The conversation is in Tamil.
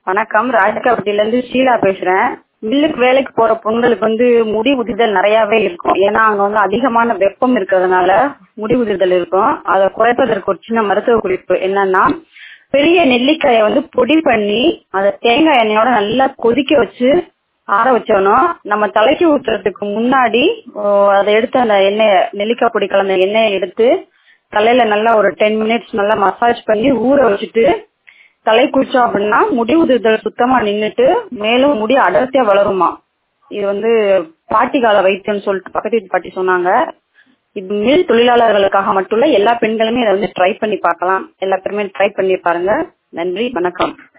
வணக்கம் ராஜகாப்பட்டில இருந்து ஷீலா பேசுறேன் மில்லுக்கு வேலைக்கு போற பொண்களுக்கு வந்து முடி உதிர்தல் நிறையவே இருக்கும் ஏன்னா அங்க வந்து அதிகமான வெப்பம் இருக்கிறதுனால முடி உதிர்தல் இருக்கும் அதை குறைப்பதற்கு ஒரு சின்ன மருத்துவ குறிப்பு என்னன்னா பெரிய நெல்லிக்காயை வந்து பொடி பண்ணி அதை தேங்காய் எண்ணெயோட நல்லா கொதிக்க வச்சு ஆற வச்சோணும் நம்ம தலைக்கு ஊத்துறதுக்கு முன்னாடி ஓ, அதை எடுத்து அந்த எண்ணெயை நெல்லிக்காய் பொடி கலந்த எண்ணெயை எடுத்து தலையில நல்லா ஒரு டென் மினிட்ஸ் நல்லா மசாஜ் பண்ணி ஊற வச்சுட்டு தலை குளிச்சோம் அப்படின்னா முடி உதிர்தல் சுத்தமா நின்னுட்டு மேலும் முடி அடர்த்தியா வளருமா இது வந்து பாட்டி கால வைத்தியம்னு சொல்லிட்டு பக்கத்து வீட்டு பாட்டி சொன்னாங்க இது மில் தொழிலாளர்களுக்காக மட்டும் இல்ல எல்லா பெண்களுமே இதை வந்து ட்ரை பண்ணி பார்க்கலாம் எல்லா பேருமே ட்ரை பண்ணி பாருங்க நன்றி வணக்கம்